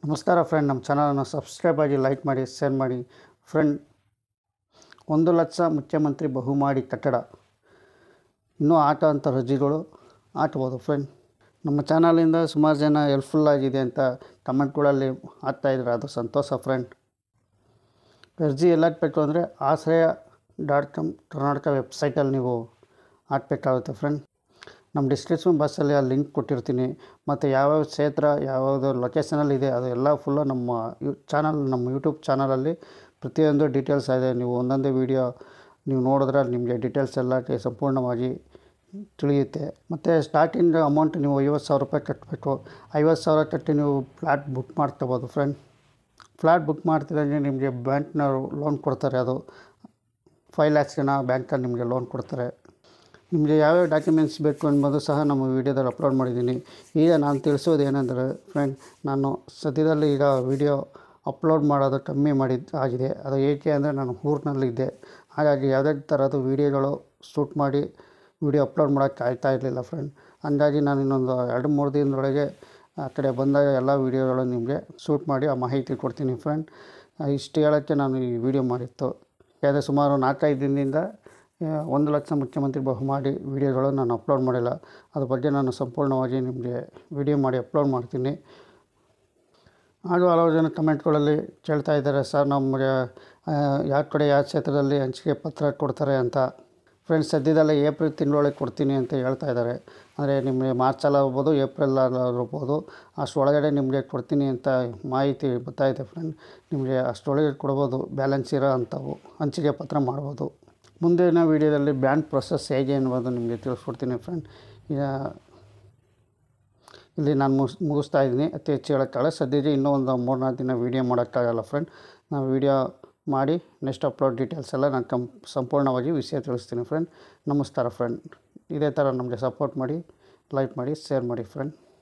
ನಮಸ್ಕಾರ ಫ್ರೆಂಡ್ ನಮ್ಮ ಚಾನಲನ್ನು ಸಬ್ಸ್ಕ್ರೈಬ್ ಆಗಿ ಲೈಕ್ ಮಾಡಿ ಶೇರ್ ಮಾಡಿ ಫ್ರೆಂಡ್ ಒಂದು ಲಕ್ಷ ಮುಖ್ಯಮಂತ್ರಿ ಬಹುಮಾಡಿ ಕಟ್ಟಡ ಇನ್ನೂ ಆಟ ಅಂತ ರಜೆಗಳು ಆಟ್ಬೋದು ಫ್ರೆಂಡ್ ನಮ್ಮ ಚಾನಲಿಂದ ಸುಮಾರು ಜನ ಹೆಲ್ಪ್ಫುಲ್ ಆಗಿದೆ ಅಂತ ಕಮೆಂಟ್ಗಳಲ್ಲಿ ಹಾಕ್ತಾಯಿದ್ರು ಅದು ಸಂತೋಷ ಫ್ರೆಂಡ್ ಅರ್ಜಿ ಎಲ್ಲಕ್ಕೆ ಬೇಕು ಅಂದರೆ ಆಶ್ರಯ ಡಾಟ್ ಕಾಮ್ ಕರ್ನಾಟಕ ವೆಬ್ಸೈಟಲ್ಲಿ ನೀವು ಹಾಕ್ಬೇಕಾಗುತ್ತೆ ಫ್ರೆಂಡ್ ನಮ್ಮ ಡಿಸ್ಕ್ರಿಪ್ಷನ್ ಬಾಕ್ಸಲ್ಲಿ ಆ ಲಿಂಕ್ ಕೊಟ್ಟಿರ್ತೀನಿ ಮತ್ತು ಯಾವ್ಯಾವ ಕ್ಷೇತ್ರ ಯಾವ್ಯಾವುದು ಲೊಕೇಶನಲ್ಲಿ ಇದೆ ಅದು ಎಲ್ಲ ಫುಲ್ಲು ನಮ್ಮ ಯು ಚಾನಲ್ ನಮ್ಮ ಯೂಟ್ಯೂಬ್ ಚಾನಲಲ್ಲಿ ಪ್ರತಿಯೊಂದು ಡೀಟೇಲ್ಸ್ ಇದೆ ನೀವು ಒಂದೊಂದೇ ವೀಡಿಯೋ ನೀವು ನೋಡಿದ್ರೆ ನಿಮಗೆ ಡೀಟೇಲ್ಸ್ ಎಲ್ಲ ಟಿ- ಸಂಪೂರ್ಣವಾಗಿ ತಿಳಿಯುತ್ತೆ ಮತ್ತು ಸ್ಟಾರ್ಟಿಂಗ್ ಅಮೌಂಟ್ ನೀವು ಐವತ್ತು ಸಾವಿರ ರೂಪಾಯಿ ಕಟ್ಟಬೇಕು ಐವತ್ತು ಸಾವಿರ ಕಟ್ಟಿ ನೀವು ಫ್ಲ್ಯಾಟ್ ಬುಕ್ ಮಾಡ್ಕೋಬೋದು ಫ್ರೆಂಡ್ ಫ್ಲ್ಯಾಟ್ ಬುಕ್ ಮಾಡ್ತಿದ್ದಂಗೆ ನಿಮಗೆ ಬ್ಯಾಂಕ್ನವರು ಲೋನ್ ಕೊಡ್ತಾರೆ ಅದು ಫೈವ್ ಲ್ಯಾಕ್ಸ್ ಜನ ಬ್ಯಾಂಕಲ್ಲಿ ನಿಮಗೆ ಲೋನ್ ಕೊಡ್ತಾರೆ ನಿಮಗೆ ಯಾವ್ಯಾವ ಡಾಕ್ಯುಮೆಂಟ್ಸ್ ಬೇಕು ಅನ್ನೋದು ಸಹ ನಮ್ಮ ವೀಡಿಯೋದಲ್ಲಿ ಅಪ್ಲೋಡ್ ಮಾಡಿದ್ದೀನಿ ಈಗ ನಾನು ತಿಳಿಸೋದು ಏನಂದರೆ ಫ್ರೆಂಡ್ ನಾನು ಸದ್ಯದಲ್ಲಿ ಈಗ ವೀಡಿಯೋ ಅಪ್ಲೋಡ್ ಮಾಡೋದು ಕಮ್ಮಿ ಮಾಡಿದ್ದು ಆಗಿದೆ ಅದು ಏಕೆ ಅಂದರೆ ನಾನು ಊರಿನಲ್ಲಿದ್ದೆ ಹಾಗಾಗಿ ಯಾವುದೇ ಥರದ ವೀಡಿಯೋಗಳು ಶೂಟ್ ಮಾಡಿ ವೀಡಿಯೋ ಅಪ್ಲೋಡ್ ಮಾಡೋಕ್ಕೆ ಆಗ್ತಾ ಇರಲಿಲ್ಲ ಫ್ರೆಂಡ್ ಹಂಗಾಗಿ ನಾನು ಇನ್ನೊಂದು ಎರಡು ಮೂರು ದಿನದೊಳಗೆ ಆ ಕಡೆ ಬಂದಾಗ ಎಲ್ಲ ವೀಡಿಯೋಗಳು ನಿಮಗೆ ಶೂಟ್ ಮಾಡಿ ಆ ಮಾಹಿತಿ ಕೊಡ್ತೀನಿ ಫ್ರೆಂಡ್ ಇಷ್ಟು ಹೇಳೋಕ್ಕೆ ನಾನು ಈ ವಿಡಿಯೋ ಮಾಡಿತ್ತು ಯಾಕಂದರೆ ಸುಮಾರು ನಾಲ್ಕೈದು ದಿನದಿಂದ ಆ, ಒಂದು ಲಕ್ಷ ಮುಖ್ಯಮಂತ್ರಿ ಬಹುಮಾಡಿ ವಿಡಿಯೋಗಳು ನಾನು ಅಪ್ಲೋಡ್ ಮಾಡಿಲ್ಲ ಅದ್ರ ಬಗ್ಗೆ ನಾನು ಸಂಪೂರ್ಣವಾಗಿ ನಿಮಗೆ ವಿಡಿಯೋ ಮಾಡಿ ಅಪ್ಲೋಡ್ ಮಾಡ್ತೀನಿ ಹಾಗೂ ಹಲವು ಜನ ಕಮೆಂಟ್ಗಳಲ್ಲಿ ಕೇಳ್ತಾ ಇದ್ದಾರೆ ಸರ್ ನಮಗೆ ಯಾವ ಕಡೆ ಯಾವ ಕ್ಷೇತ್ರದಲ್ಲಿ ಹಂಚಿಕೆ ಪತ್ರ ಕೊಡ್ತಾರೆ ಅಂತ ಫ್ರೆಂಡ್ಸ್ ಸದ್ಯದಲ್ಲೇ ಏಪ್ರಿಲ್ ತಿಂಗಳೊಳಗೆ ಕೊಡ್ತೀನಿ ಅಂತ ಹೇಳ್ತಾ ಇದ್ದಾರೆ ಅಂದರೆ ನಿಮಗೆ ಮಾರ್ಚಲ್ಲಿ ಆಗ್ಬೋದು ಏಪ್ರಿಲ್ ಇರ್ಬೋದು ಅಷ್ಟರೊಳಗಡೆ ನಿಮಗೆ ಕೊಡ್ತೀನಿ ಅಂತ ಮಾಹಿತಿ ಗೊತ್ತಾಯಿತು ಫ್ರೆಂಡ್ ನಿಮಗೆ ಅಷ್ಟರೊಳಗೆ ಕೊಡ್ಬೋದು ಬ್ಯಾಲೆನ್ಸ್ ಇರೋ ಅಂಥವು ಹಂಚಿಕೆ ಪತ್ರ ಮಾಡ್ಬೋದು ಮುಂದಿನ ವೀಡಿಯೋದಲ್ಲಿ ಬ್ಯಾಂಕ್ ಪ್ರೊಸೆಸ್ ಹೇಗೆ ಅನ್ನೋದು ನಿಮಗೆ ತಿಳಿಸ್ಕೊಡ್ತೀನಿ ಫ್ರೆಂಡ್ ಈಗ ಇಲ್ಲಿ ನಾನು ಮುಗಿಸ್ ಮುಗಿಸ್ತಾ ಇದ್ದೀನಿ ಅತಿ ಹೆಚ್ಚು ಹೇಳೋಕ್ಕಾಗಲ್ಲ ಸದ್ಯಕ್ಕೆ ಇನ್ನೂ ಒಂದು ಮೂರು ನಾಲ್ಕು ದಿನ ವೀಡಿಯೋ ಮಾಡೋಕ್ಕಾಗಲ್ಲ ಫ್ರೆಂಡ್ ನಾನು ವೀಡಿಯೋ ಮಾಡಿ ನೆಕ್ಸ್ಟ್ ಅಪ್ಲೋಡ್ ಡೀಟೇಲ್ಸ್ ಎಲ್ಲ ನಾನು ಕಂ ಸಂಪೂರ್ಣವಾಗಿ ವಿಷಯ ತಿಳಿಸ್ತೀನಿ ಫ್ರೆಂಡ್ ನಮಸ್ಕಾರ ಫ್ರೆಂಡ್ ಇದೇ ಥರ ನಮಗೆ ಸಪೋರ್ಟ್ ಮಾಡಿ ಲೈಕ್ ಮಾಡಿ ಶೇರ್ ಮಾಡಿ ಫ್ರೆಂಡ್